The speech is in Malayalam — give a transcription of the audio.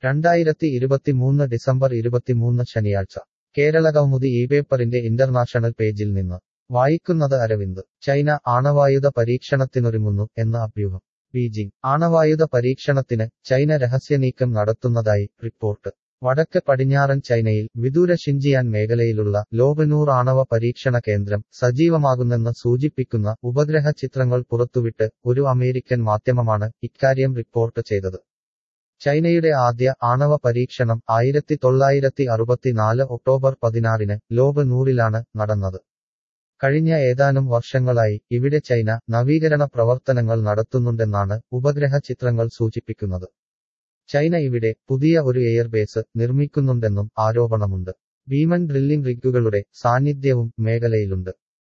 രണ്ടായിരത്തി ഇരുപത്തിമൂന്ന് ഡിസംബർ ഇരുപത്തിമൂന്ന് ശനിയാഴ്ച കേരള കൗമുദി ഈ പേപ്പറിന്റെ ഇന്റർനാഷണൽ പേജിൽ നിന്ന് വായിക്കുന്നത് അരവിന്ദ് ചൈന ആണവായുധ പരീക്ഷണത്തിനൊരുങ്ങുന്നു എന്ന അഭ്യൂഹം ബീജിംഗ് ആണവായുധ പരീക്ഷണത്തിന് ചൈന രഹസ്യനീക്കം നടത്തുന്നതായി റിപ്പോർട്ട് വടക്ക് പടിഞ്ഞാറൻ ചൈനയിൽ വിദൂര ഷിൻജിയാൻ മേഖലയിലുള്ള ലോബനൂർ ആണവ പരീക്ഷണ കേന്ദ്രം സജീവമാകുന്നെന്ന് സൂചിപ്പിക്കുന്ന ഉപഗ്രഹ ചിത്രങ്ങൾ പുറത്തുവിട്ട് ഒരു അമേരിക്കൻ മാധ്യമമാണ് ഇക്കാര്യം റിപ്പോർട്ട് ചെയ്തത് ചൈനയുടെ ആദ്യ ആണവ പരീക്ഷണം ആയിരത്തി തൊള്ളായിരത്തി അറുപത്തിനാല് ഒക്ടോബർ പതിനാറിന് ലോബനൂറിലാണ് നടന്നത് കഴിഞ്ഞ ഏതാനും വർഷങ്ങളായി ഇവിടെ ചൈന നവീകരണ പ്രവർത്തനങ്ങൾ നടത്തുന്നുണ്ടെന്നാണ് ഉപഗ്രഹ ചിത്രങ്ങൾ സൂചിപ്പിക്കുന്നത് ചൈന ഇവിടെ പുതിയ ഒരു എയർബേസ് നിർമ്മിക്കുന്നുണ്ടെന്നും ആരോപണമുണ്ട് ഭീമൻ ഡ്രില്ലിംഗ് റിഗുകളുടെ സാന്നിധ്യവും മേഖലയിലുണ്ട്